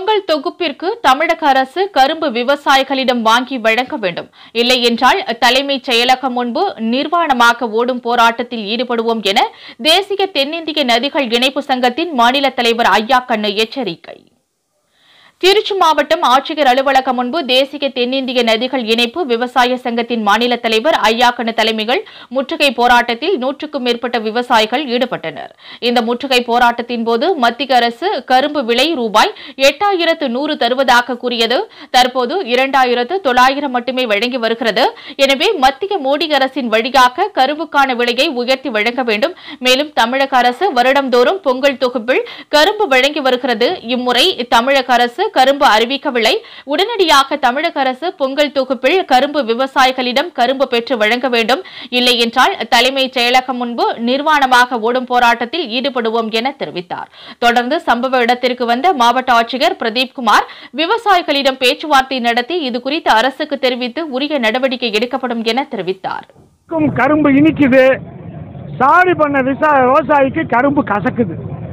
பொங்கல் தொகுப்பிற்கு தமிழக அரசு கரும்பு விவசாயிகளிடம் வாங்கி வழங்க வேண்டும் இல்லை என்றால் தலைமைச் செயலகம் முன்பு நிர்வாணமாக ஓடும் போராட்டத்தில் ஈடுபடுவோம் என தேசிய தென்னிந்திய நதிகள் இணைப்பு சங்கத்தின் மாநில தலைவர் ஐயா கண்ணு எச்சரிக்கை திருச்சி மாவட்டம் ஆட்சியர் அலுவலகம் முன்பு தேசிய தென்னிந்திய நதிகள் இணைப்பு விவசாய சங்கத்தின் மாநில தலைவர் ஐயாக்கண்ணு தலைமையில் முற்றுகை போராட்டத்தில் நூற்றுக்கும் மேற்பட்ட விவசாயிகள் ஈடுபட்டனர் இந்த முற்றுகை போராட்டத்தின் போது மத்திய அரசு கரும்பு விலை ரூபாய் எட்டாயிரத்து நூறு தருவதாக கூறியது தற்போது இரண்டாயிரத்து தொள்ளாயிரம் மட்டுமே வழங்கி வருகிறது எனவே மத்திய மோடி அரசின் வழியாக கரும்புக்கான விலையை உயர்த்தி வழங்க வேண்டும் மேலும் தமிழக அரசு வருடந்தோறும் பொங்கல் தொகுப்பில் கரும்பு வழங்கி வருகிறது இம்முறை தமிழக அரசு கரும்பு அறிவிக்கவில்லை உடனடியாக தமிழக அரசு பொங்கல் தொகுப்பில் கரும்பு விவசாயிகளிடம் கரும்பு பெற்று வழங்க வேண்டும் இல்லை என்றால் தலைமைச் செயலகம் முன்பு நிர்வாணமாக ஓடும் போராட்டத்தில் ஈடுபடுவோம் என தெரிவித்தார் தொடர்ந்து சம்பவ இடத்திற்கு வந்த மாவட்ட ஆட்சியர் பிரதீப்குமார் விவசாயிகளிடம் பேச்சுவார்த்தை நடத்தி இதுகுறித்து அரசுக்கு தெரிவித்து உரிய நடவடிக்கை எடுக்கப்படும் என தெரிவித்தார் க்கும் கரும்பு இனிக்குது சாடி பண்ண விசா விவசாயிக்கு கரும்பு கசக்குது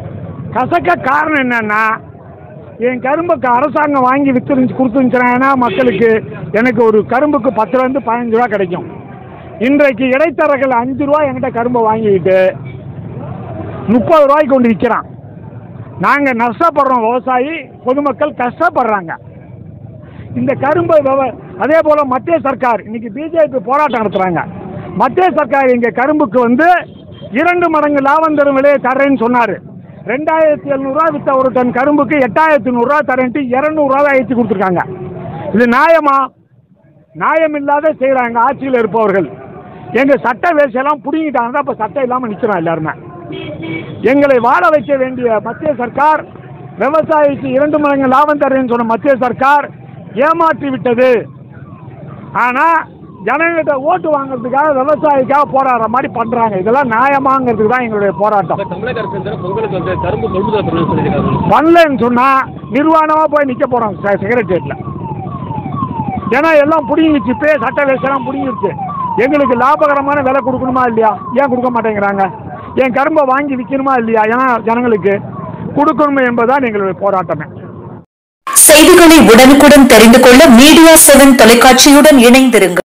கசக்க காரணம் என்னன்னா என் கரும்புக்கு அரசாங்கம் வாங்கி வித்துருந்து கொடுத்துருந்துச்சுன்னா மக்களுக்கு எனக்கு ஒரு கரும்புக்கு பத்து ரூபாந்து பதினஞ்சு ரூபா கிடைக்கும் இன்றைக்கு இடைத்தரகர்கள் அஞ்சு ரூபா என்கிட்ட கரும்பை வாங்கிக்கிட்டு முப்பது ரூபாய்க்கு கொண்டு விற்கிறான் நாங்கள் நஷ்டப்படுறோம் விவசாயி பொதுமக்கள் கஷ்டப்படுறாங்க இந்த கரும்பு விவ- அதே போல மத்திய சர்க்கார் இன்னைக்கு பிஜேபி போராட்டம் நடத்துறாங்க மத்திய சர்க்கார் இங்க கரும்புக்கு வந்து இரண்டு மடங்கு லாபம் தரும் விலையை தரேன்னு சொன்னாரு ரெண்டாயிரத்தி எழுநூறுவா வித்த ஒரு டன் கரும்புக்கு எட்டாயிரத்தி நூறுரூவா தரேன்ட்டு இரநூறுவா ஏற்றி கொடுத்துருக்காங்க இது நியாயமா நியாயம் இல்லாத செய்கிறாங்க ஆட்சியில் இருப்பவர்கள் எங்கள் சட்ட வேஷெல்லாம் பிடுங்கிட்டாங்க தான் இப்போ சட்டம் இல்லாமல் நிற்கிறோம் எல்லாருமே எங்களை வாழ வைக்க வேண்டிய மத்திய சர்க்கார் விவசாயிக்கு இரண்டு மடங்கு லாபம் தரேன்னு சொன்ன மத்திய சர்க்கார் ஏமாற்றி விட்டது ஆனால் ஜனங்கிட்ட ஓட்டு வாங்குறதுக்காக விவசாயிக்காக போராடுற மாதிரி பண்ணுறாங்க இதெல்லாம் நியாயமாங்கிறதுக்கு தான் எங்களுடைய போராட்டம் இப்ப தமிழக அரசு வந்து பொங்கலுக்கு வந்து கரும்பு கொள்முதல் பண்ணணும்னு சொல்லியிருக்காங்க பண்ணலன்னு சொன்னால் நிர்வாணமாக போய் நிற்க போகிறோம் செக்ரட்டரியேட்டில் ஏன்னா எல்லாம் பிடிங்கிச்சு இப்போ சட்ட வேஷம்லாம் பிடிங்கிருச்சு எங்களுக்கு லாபகரமான விலை கொடுக்கணுமா இல்லையா ஏன் கொடுக்க மாட்டேங்கிறாங்க என் கரும்பை வாங்கி விற்கணுமா இல்லையா ஏன்னா ஜனங்களுக்கு கொடுக்கணுமே என்பதுதான் எங்களுடைய போராட்டமே செய்திகளை உடனுக்குடன் தெரிந்து கொள்ள மீடியா செவன் தொலைக்காட்சியுடன் இணைந்திருங்கள்